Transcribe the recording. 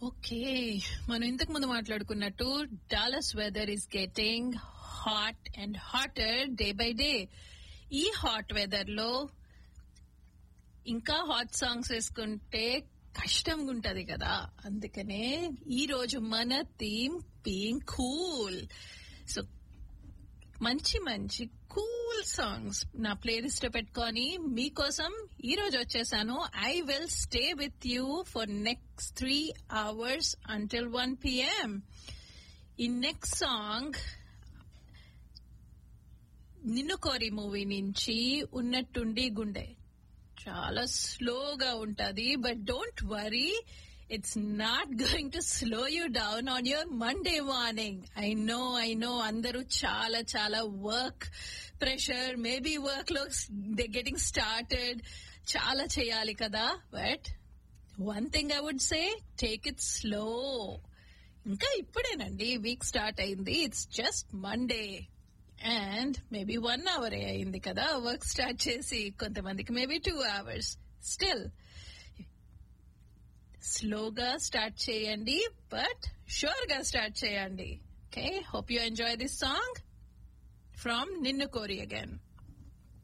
okay మనం ఇంతకు ముందు మాట్లాడుకున్నట్టు Dallas weather is getting hot and hotter day by day ఈ హాట్ వెదర్ లో ఇంకా హాట్ సాంగ్స్ వేసుకుంటే కష్టంగా ఉంటది కదా అందుకనే ఈ రోజు మన థీమ్ బీయింగ్ కూల్ సో మంచి మంచి కూల్ సాంగ్స్ నా ప్లేలిస్ట్ లో పెట్టుకొని మీకోసం ఈ రోజు వచ్చేసాను I will stay with you for next three hours until one PM ఈ next song Ninnu Kori movie నుంచి ఉన్నట్టుండి గుండె చాలా స్లోగా ఉంటది but don't worry it's not going to slow you down on your Monday morning I know I know అందరూ చాలా చాలా వర్క్ ప్రెషర్ మేబీ వర్క్ లో దే గెటింగ్ స్టార్టెడ్ చాలా చేయాలి కదా but one thing I would say take it slow ఇంకా ఇప్పుడేనండి week start అయింది it's just Monday and maybe one hour అయింది కదా వర్క్ స్టార్ట్ చేసి కొంతమందికి మేబీ టూ అవర్స్ స్టిల్ స్లోగా స్టార్ట్ చేయండి బట్ షూర్ గా స్టార్ట్ చేయండి okay hope you enjoy this song from Ninnu Kori again